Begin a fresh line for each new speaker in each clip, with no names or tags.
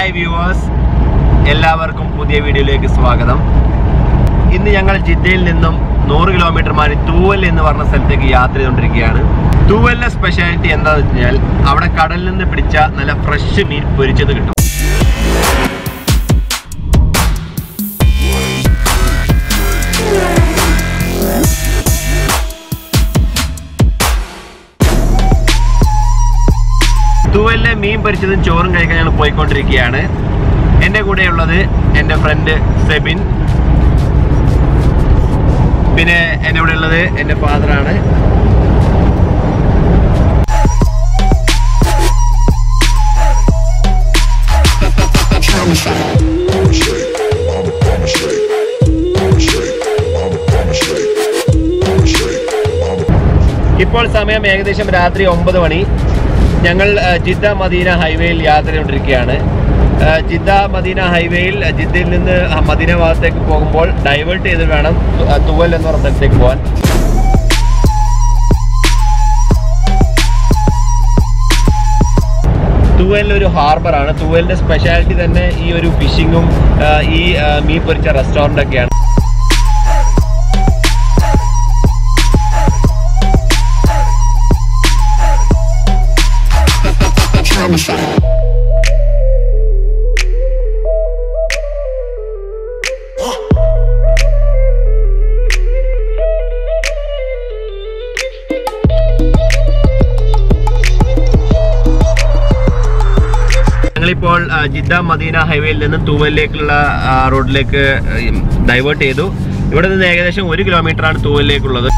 hi viewers എല്ലാവർക്കും പുതിയ വീഡിയോയിലേക്ക് സ്വാഗതം ഇന്ന് ഞങ്ങൾ ജിദ്ദയിൽ നിന്നും നൂറ് കിലോമീറ്റർ മാറി തൂവൽ എന്ന് പറഞ്ഞ സ്ഥലത്തേക്ക് യാത്ര ചെയ്തുകൊണ്ടിരിക്കുകയാണ് തൂവലിലെ സ്പെഷ്യാലിറ്റി എന്താണെന്ന് വെച്ചാൽ അവിടെ കടലിൽ നിന്ന് പിടിച്ച നല്ല ഫ്രഷ് മീൻ പൊരിച്ചത് കിട്ടും തൂവലിലെ മീൻ പൊരിച്ചതും ചോറും കഴിക്കാൻ ഞങ്ങൾ പോയിക്കൊണ്ടിരിക്കുകയാണ് എൻ്റെ കൂടെയുള്ളത് എൻ്റെ ഫ്രണ്ട് സെബിൻ പിന്നെ എൻ്റെ കൂടെ ഉള്ളത് എൻ്റെ ഫാദറാണ് ഇപ്പോൾ സമയം ഏകദേശം രാത്രി ഒമ്പത് മണി ഞങ്ങൾ ആ, ജിദ്ദ മദീന ഹൈവേയിൽ യാത്ര ചെയ്തുകൊണ്ടിരിക്കുകയാണ് ആ, ജിദ്ദ മദീന ഹൈവേയിൽ ആ, ജിദ്ദയിൽ നിന്ന് ആ മദീന ഭാഗത്തേക്ക് പോകുമ്പോൾ ഡൈവേർട്ട് ചെയ്ത് വേണം തു- ആ, തുവൽ എന്ന് പറഞ്ഞ സ്ഥലത്തേക്ക് പോകാൻ തുവൽ ഒരു ഹാർബറാണ് തുവലിന്റെ സ്പെഷ്യാലിറ്റി തന്നെ ഈ ഒരു ഫിഷിങ്ങും ആ, ഈ ആ, മീൻ പൊരിച്ച റെസ്റ്റോറൻ്റ് ഒക്കെയാണ് ഞങ്ങളിപ്പോൾ ആ, ജിദ്ദ മദീന ഹൈവേയിൽ നിന്ന് തൂവലിലേക്കുള്ള ആ, റോഡിലേക്ക് ഡൈവേർട്ട് ചെയ്തു ഇവിടെ നിന്ന് ഏകദേശം ഒരു കിലോമീറ്റർ ആണ് തൂവലിലേക്കുള്ളത്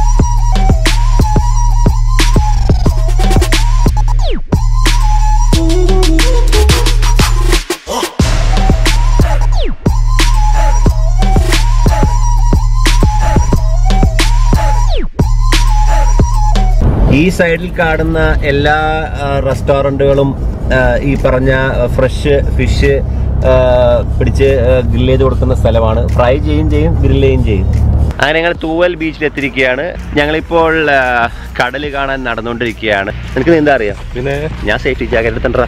ഈ സൈഡിൽ കാണുന്ന എല്ലാ റെസ്റ്റോറൻറ്റുകളും ഈ പറഞ്ഞ ഫ്രഷ് ഫിഷ് പിടിച്ച് ഗ്രില്ല് ചെയ്ത് കൊടുക്കുന്ന സ്ഥലമാണ് ഫ്രൈ ചെയ്യും ചെയ്യും ഗ്രില്ല് ചെയ്യും ചെയ്യും അങ്ങനെ ഞങ്ങൾ തൂവൽ ബീച്ചിൽ എത്തിയിരിക്കുകയാണ് ഞങ്ങളിപ്പോൾ കടൽ കാണാൻ നടന്നുകൊണ്ടിരിക്കുകയാണ് എനിക്ക് നീന്താ അറിയാം
പിന്നെ
ഞാൻ സേഫ്റ്റി ജാക്കറ്റ് എടുത്തിട്ടാ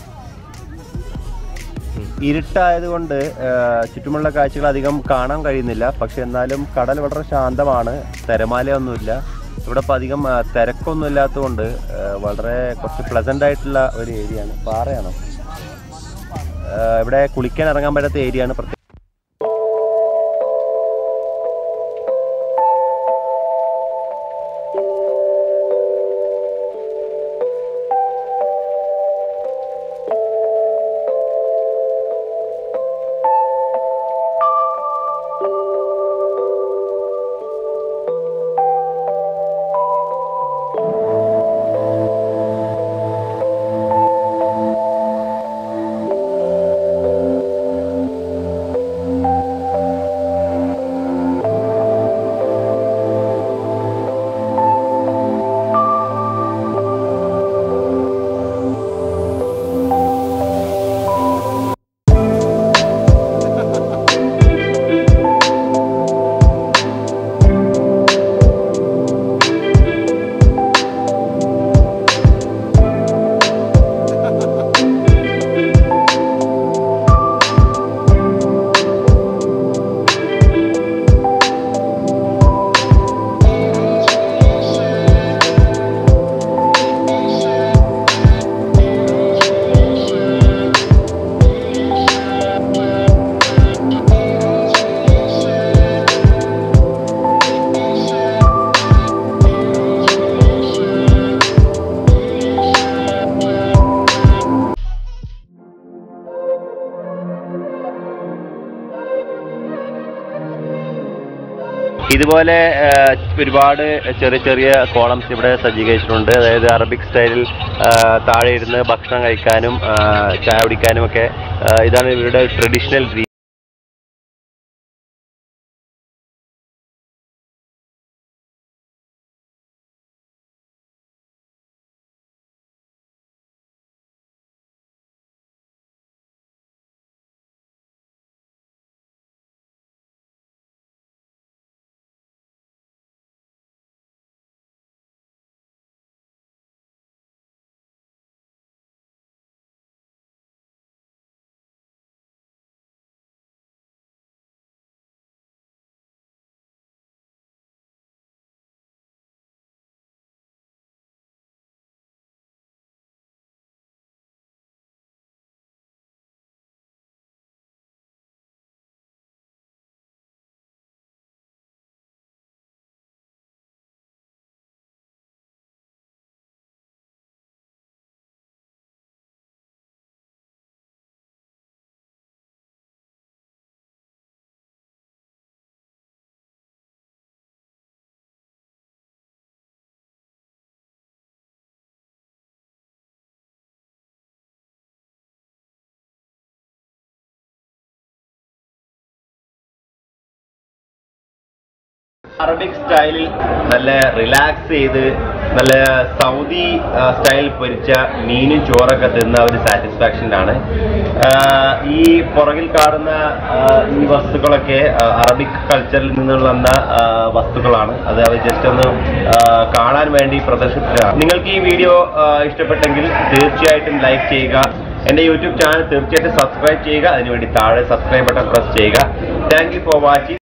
ഇരുട്ടായതുകൊണ്ട് ചുറ്റുമുള്ള കാഴ്ചകൾ അധികം കാണാൻ കഴിയുന്നില്ല പക്ഷെ എന്നാലും കടൽ വളരെ ശാന്തമാണ് തിരമാലയൊന്നുമില്ല ഇവിടെ ഇപ്പം അധികം ആ, തിരക്കൊന്നും ഇല്ലാത്തതുകൊണ്ട് ആ, വളരെ കുറച്ച് പ്ലസന്റ് ആയിട്ടുള്ള ഒരു ഏരിയ ആണ് പാറയാണോ ആ, ഇവിടെ കുളിക്കാൻ ഇറങ്ങാൻ പറ്റാത്ത ഏരിയ ആണ് പ്രത്യേകം ഇതുപോലെ ആ, ഒരുപാട് ചെറിയ ചെറിയ കോളംസ് ഇവിടെ സജ്ജീകരിച്ചിട്ടുണ്ട് അതായത് അറബിക് സ്റ്റൈലിൽ ആ, താഴെ ഇരുന്ന് ഭക്ഷണം കഴിക്കാനും ആ, ചായ കുടിക്കാനും ഒക്കെ ആ, ഇതാണ് ഇവരുടെ ട്രഡീഷണൽ രീതി അറബിക് സ്റ്റൈലിൽ നല്ല റിലാക്സ് ചെയ്ത് നല്ല സൗദി ആ, സ്റ്റൈൽ പൊരിച്ച മീനും ചോറൊക്കെ തിന്ന ഒരു സാറ്റിസ്ഫാക്ഷനിലാണ് ഈ പുറകിൽ കാണുന്ന ആ, ഈ വസ്തുക്കളൊക്കെ ആ, അറബിക് കൾച്ചറിൽ നിന്നുള്ള വന്ന ആ, വസ്തുക്കളാണ് അത് അവർ ജസ്റ്റ് ഒന്ന് ആ, കാണാൻ വേണ്ടി പ്രദർശിപ്പിച്ചതാണ് നിങ്ങൾക്ക് ഈ വീഡിയോ ആ, ഇഷ്ടപ്പെട്ടെങ്കിൽ തീർച്ചയായിട്ടും ലൈക്ക് ചെയ്യുക എന്റെ യൂട്യൂബ് ചാനൽ തീർച്ചയായിട്ടും സബ്സ്ക്രൈബ് ചെയ്യുക അതിനുവേണ്ടി താഴെ സബ്സ്ക്രൈബ് ബട്ടൺ പ്രസ് ചെയ്യുക താങ്ക് യു ഫോർ വാച്ചിങ്